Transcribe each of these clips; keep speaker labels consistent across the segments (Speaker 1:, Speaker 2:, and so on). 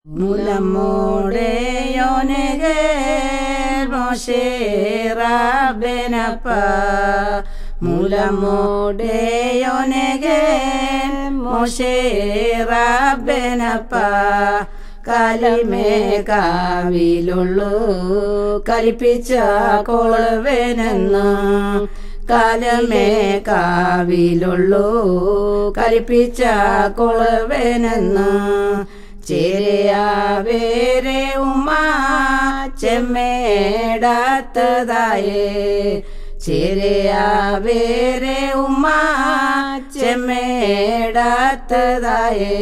Speaker 1: മുലമോടെയോനെകെ മോശേറാബെനപ്പ മുലമോടെയോനെകെ മോശേറാബെനപ്പ കലിമേ കാവിലുള്ളു കലിപ്പിച്ച കൊളവേനെന്ന് കാലമേ കാവിലുള്ളു കലിപ്പിച്ച കൊളവേനെന്ന് ചേരയാവേരെ ഉമ്മ ചെമ്മേടാത്തതായേ ചേരയാവേരെ ഉമ്മ ചെമ്മേടാത്തതായേ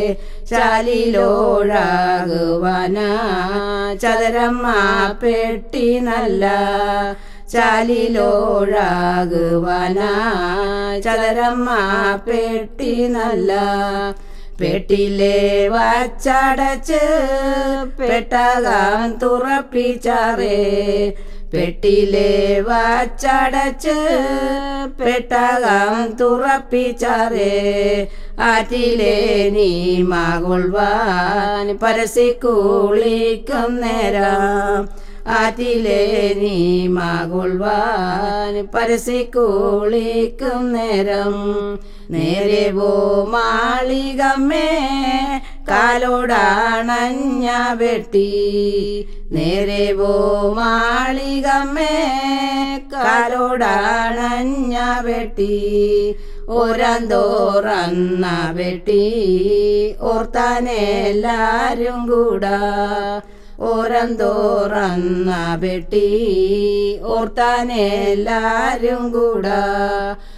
Speaker 1: ചാലിലോഴാകുവാന ചതുരമ്മ പെട്ടി നല്ല ചാലിലോഴാകുവാന ചതുരമ്മ പെട്ടി നല്ല പെട്ടിലെ വച്ചടച്ച് പെട്ടകം തുറപ്പിച്ചാറേ പെട്ടിലെ വച്ചടച്ച് പെട്ടകം തുറപ്പിച്ചാറേ ആറ്റിലെ നീ മകൊൾവാൻ പരസിക്കുളിക്കും നേരം ആറ്റിലെ നീ മകൊൾവാൻ പരസിക്കുളിക്കും നേരം നേരെ പോ മാളികമ്മേ കാലോടാണഞ്ഞ വെട്ടി നേരെ പോ മാളികമ്മേ കാലോടാണഞ്ഞ വെട്ടി ഓരന്തോറന്ന വെട്ടി ഓർത്താനെല്ലാരും കൂടാ ഓരന്തോറന്ന വെട്ടി ഓർത്താനെല്ലാരും കൂടാ